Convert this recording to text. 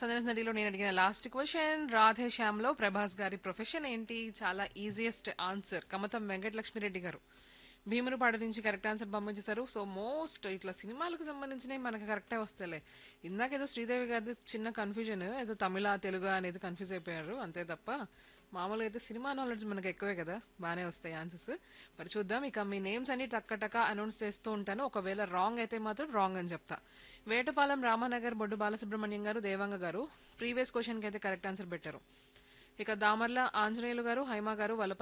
సందర్శన నదిలో నేను అడిగిన లాస్ట్ క్వశ్చన్ రాధే శ్యామ్లో ప్రభాస్ గారి ప్రొఫెషన్ ఏంటి చాలా ఈజియెస్ట్ ఆన్సర్ కమతం వెంకటలక్ష్మిరెడ్డి గారు భీమునిపాడు నుంచి కరెక్ట్ ఆన్సర్ పంపించేశారు సో మోస్ట్ ఇట్లా సినిమాలకు సంబంధించినవి మనకి కరెక్టే వస్తాయిలే ఇందాక ఏదో శ్రీదేవి గారి చిన్న కన్ఫ్యూజన్ ఏదో తమిళ తెలుగు అనేది కన్ఫ్యూజ్ అయిపోయారు అంతే తప్ప మామూలుగా అయితే సినిమా నాలెడ్జ్ మనకు ఎక్కువే కదా బాగానే వస్తాయి ఆన్సర్స్ మరి చూద్దాం ఇక మీ నేమ్స్ అన్ని టక్క టక్క అనౌన్స్ చేస్తూ ఉంటాను ఒకవేళ రాంగ్ అయితే మాత్రం రాంగ్ అని చెప్తా వేటపాలెం రామానగర్ బొడ్డు బాలసుబ్రహ్మణ్యం గారు దేవంగ గారు ప్రీవియస్ క్వశ్చన్కి అయితే కరెక్ట్ ఆన్సర్ పెట్టారు ఇక దామర్ల ఆంజనేయులు గారు హైమా గారు వలప